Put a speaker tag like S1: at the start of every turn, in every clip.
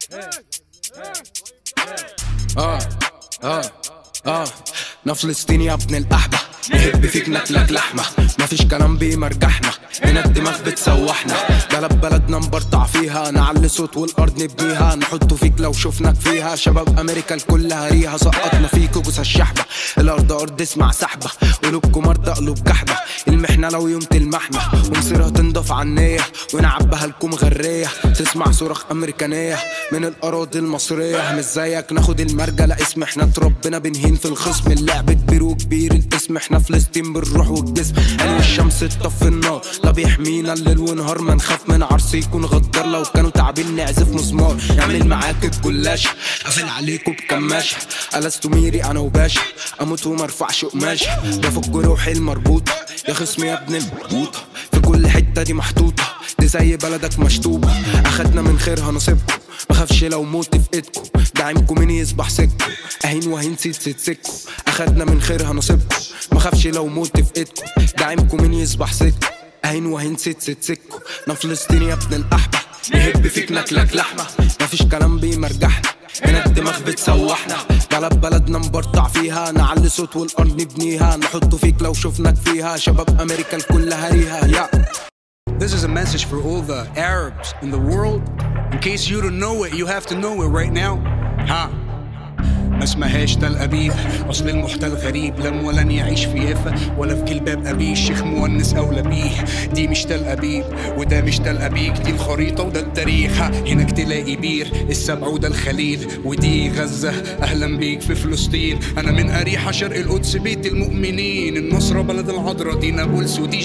S1: اه اه اه انا فلسطيني يا ابن الاحبه نحب فيك ناكلك لحمه مفيش كلام بيمرجحنا هنا الدماغ بتسوحنا بلد بلدنا نبرطع فيها نعلي صوت والارض نبنيها نحطه فيك لو شفناك فيها شباب امريكا الكل هريها سقطنا فيك وجوز الشحبه الارض ارض اسمع سحبه قلوبكم مرضى قلوب جحده المحنه لو يوم تلمحنا ومصيرها تنضف عنية ونعبها لكم غريه تسمع صراخ امريكانيه من الاراضي المصريه مش زيك ناخد المرجى لا اسم احنا اتربينا بنهين في الخصم اللعب كبير وكبير الاسم احنا فلسطين بالروح والجسم عين الشمس تطفي النار لا بيحمينا الليل ونهار ما نخاف من عرس يكون غدار لو كانوا تعبين نعزف مسمار يعمل معاك الجلاشه قافل عليكوا بكماشه ألست ميري انا وباشا اموت وما ارفعش قماشه بفك روحي المربوطه يا خصمي يا ابن المربوطه في كل حته دي محطوطه دي زي بلدك مشطوبه اخدنا من خيرها نصيبكم مخافش لو موت في ايدكم داعمكم مين يصبح سككم اهين وهين سيد سيد سككم اخدنا من خيرها نصيبكم مخافش لو موت في ايدكم داعمكم مين يصبح سككم اهين وهين سيد سيد سككم انا فلسطيني يا ابن الاحبه نهب فيك ناكلك لحمه مفيش كلام بيمرجحنا هنا الدماغ بتسوحنا بلد بلدنا نبرطع فيها نعلي صوت والارض نبنيها نحطه فيك لو شفناك فيها شباب امريكا الكل هريها يا
S2: This is a message for all the Arabs in the world. In case you don't know it, you have to know it right now. ها ما اسمهاش تل أبيب أصل المحتل غريب لم ولن يعيش في يافا ولا في جلباب أبيه الشيخ مونس أولى بيه دي مش تل أبيب وده مش تل أبيك دي الخريطة وده التاريخ ها هناك تلاقي بير السبع وده الخليل ودي غزة أهلا بيك في فلسطين أنا من أريحة شرق القدس بيت المؤمنين النصرة بلد العذراء دي نابلس ودي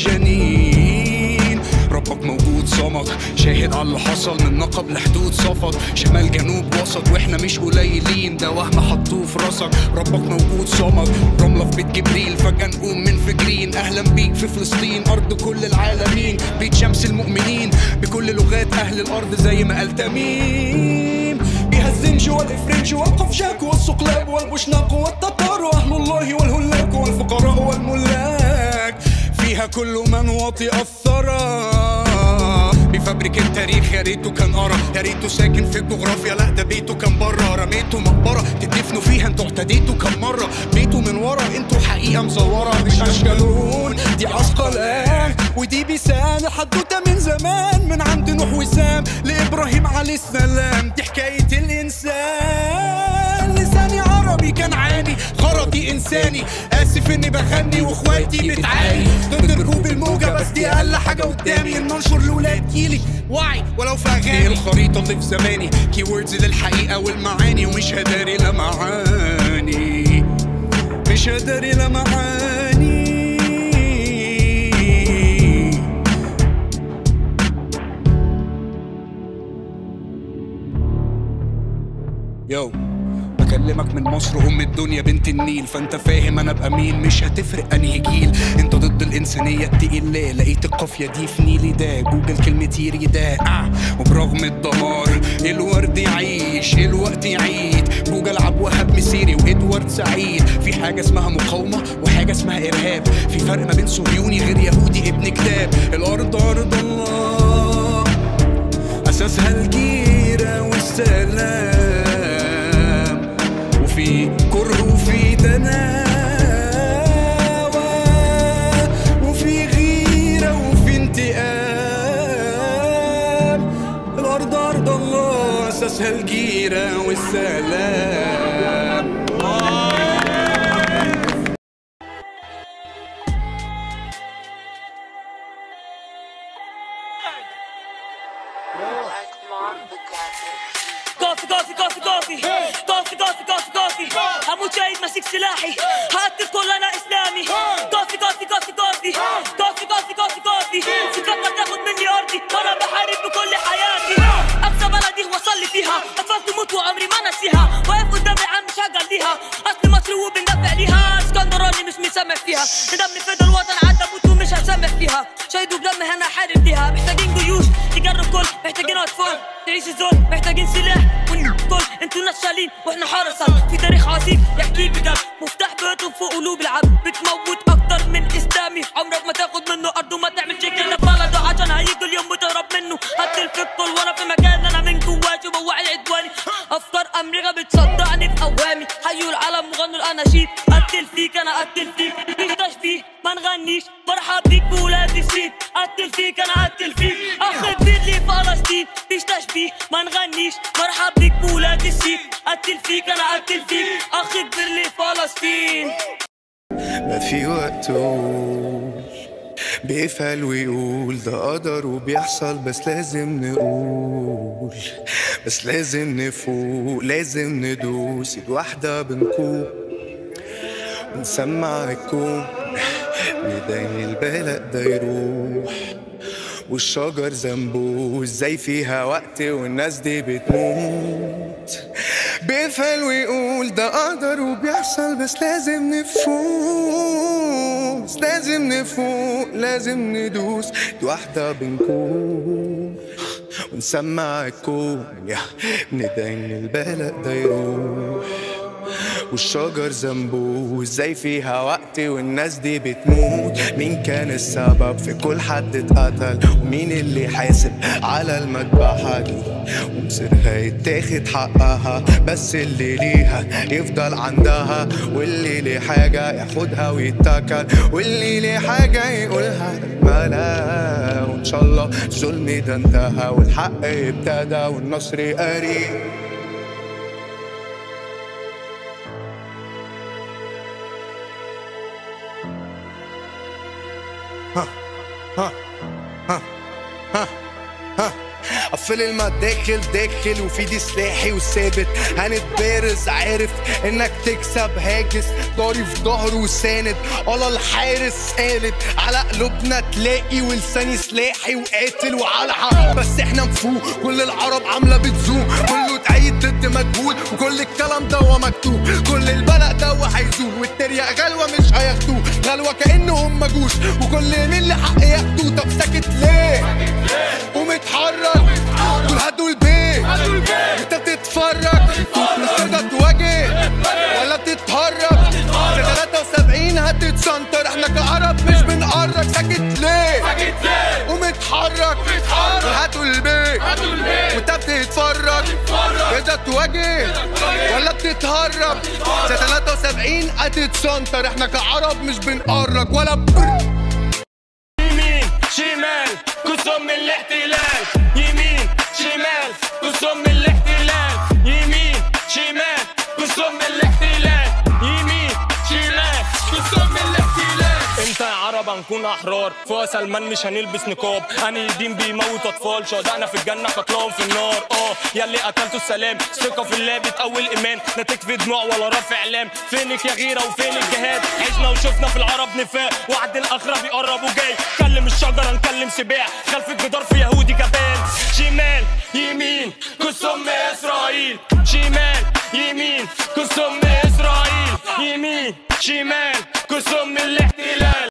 S2: جنين ربك موجود صمد شاهد على اللي حصل من نقب لحدود صفد شمال جنوب وسط واحنا مش قليلين ده وهم حطوه في راسك ربك موجود صمد رملة في بيت جبريل فجأة نقوم من فجرين أهلا بيك في فلسطين أرض كل العالمين بيت شمس المؤمنين بكل لغات أهل الأرض زي ما قال تميم بها الزنج والإفرنج والقفشاك والصقلاب والبشناق والتتار وأهل الله والهلاك والفقراء والملاك فيها كل من وطئ الثرى بفبرك التاريخ يا ريته كان قرا يا ريته ساكن في الجغرافيا لا ده بيته كان بره رميته مقبره تدفنوا فيها انتوا اعتديتوا كم مره بيته من ورا انتوا حقيقه مزوره مش اشكالون دي عسقلان ودي بيسان حدوته من زمان من عند نوح وسام لابراهيم عليه السلام دي حكايه الانسان لساني عربي كان عاني غرضي انساني اسف اني بغني واخواتي بتعاني ضد ركوب الموجه بس دي اقل حاجه قدامي ان انشر لاولاد جيلي وعي ولو في اغاني الخريطه اللي في زماني كي ووردز للحقيقه والمعاني ومش هداري لا معاني مش هداري لا معاني يو بكلمك من مصر ام الدنيا بنت النيل فانت فاهم انا ابقى مين مش هتفرق انهي جيل انت ضد الانسانيه التقيل لا لقيت القافيه دي في نيلي ده جوجل كلمه يري ده آه. وبرغم الدمار الورد يعيش الوقت يعيد جوجل عبد وهاب مسيري وادوارد سعيد في حاجه اسمها مقاومه وحاجه اسمها ارهاب في فرق ما بين صهيوني غير يهودي ابن كتاب الارض ارض الله اساسها الجيره والسلام وفي كره وفي تناوى وفي غيرة وفي انتقام الأرض أرض الله أساسها الجيرة والسلام
S3: قافي قافي قافي قافي قافي قافي قافي قافي هموت شهيد ماسك سلاحي هقتل كل انا اسلامي قافي قافي قافي قافي قافي قافي قافي قافي فكرة تاخد مني ارضي وانا بحارب بكل حياتي اقصى بلدي وصل لي فيها اطفال تموت وعمري ما نسيها واقف قدام العام مش هقل ليها اصلي مصري وبندافع ليها اسكندراني مش مسامح فيها دمي فدا الوطن عدى موت ومش هسامح فيها شهيد ودم هنا حارب ليها محتاجين جيوش تجرب كل محتاجين اطفال تعيش الزون محتاجين سلاح والكل انتوا ناس شالين واحنا حرسة في تاريخ عظيم يحكي بجد مفتاح بيطلب في قلوب العبد بتموت اكتر من اسلامي عمرك ما تاخد منه ارضه ما تعمل شكل في بلده عشان هيجي اليوم وتهرب منه هتل في الكل وانا في مكان انا من جواش بوعي العدواني بتصدعني في اوامي حيوا العالم وغنوا الاناشيد قتل فيك انا قتل فيك مش تشبيه ما نغنيش مرحب بيك بولاد السيد قتل فيك انا قتل فيك اخ كبير لي فلسطين مش تشبيه ما نغنيش مرحب بيك بولاد السيد قتل فيك انا قتل فيك اخ كبير لي فلسطين
S4: ما في وقته بيفعل ويقول ده قدر وبيحصل بس لازم نقول بس لازم نفوق لازم ندوس ايد واحدة بنكون ونسمع الكون ندعي البلق ده يروح والشجر ذنبه ازاي فيها وقت والناس دي بتموت بيفعل ويقول ده قدر وبيحصل بس لازم نفوق بس لازم نفوق لازم ندوس دي واحدة بنكون ونسمع الكون يا ندعي ان البلق ده يروح والشجر ذنبه ازاي فيها وقت والناس دي بتموت مين كان السبب في كل حد اتقتل ومين اللي حاسب على المذبحة دي ومصيرها يتاخد حقها بس اللي ليها يفضل عندها واللي ليه حاجة ياخدها ويتكل واللي ليه حاجة يقولها ملا وان شاء الله الظلم ده انتهى والحق ابتدى والنصر قريب قفل المداخل داخل وفي دي سلاحي وثابت هنتبارز عارف انك تكسب هاجس ضاري في ظهره وساند على الحارس قالت على قلوبنا تلاقي ولساني سلاحي وقاتل وعلى حق بس احنا نفوق كل العرب عامله بتزوم كله اتعيد ضد مجهول وكل الكلام ده هو مكتوب كل البلق ده هو هيزول والتريق غلوه مش هياخدوه غلوه كانهم مجوش وكل مين اللي حق ياخدوه طب ساكت ليه؟ قوم اتحرك دول هدوا البيت انت بتتفرج مش تقدر تواجه ولا بتتهرب في 73 هتتسنطر احنا كعرب مش بنقرب ساكت ليه؟ قوم اتحرك دول هدوا البيت وانت بتتفرج تقدر تواجه ولا بتتهرب في 73 هتتسنطر احنا كعرب مش بنقرب ولا بر
S5: يمين شمال قسم من الاحتلال يمين شمال قسم من الاحتلال يمين شمال قسم من الاحتلال يمين شمال قسم من الاحتلال امتى يا عرب هنكون احرار فوق سلمان مش هنلبس نقاب انهي دين بيموت اطفال شهدائنا في الجنه قتلاهم في النار اه ياللي قتلتوا السلام ثقه في الله بتقوي الايمان لا تكفي دموع ولا رفع اعلام فينك يا غيره وفين الجهاد عشنا وشفنا في العرب نفاق وعد الاخره بيقرب وجاي كلم الشجره نكلم سباع خلف الجدار في يهودي جبان شمال يمين قسم اسرائيل شمال يمين قسم اسرائيل يمين شمال قسم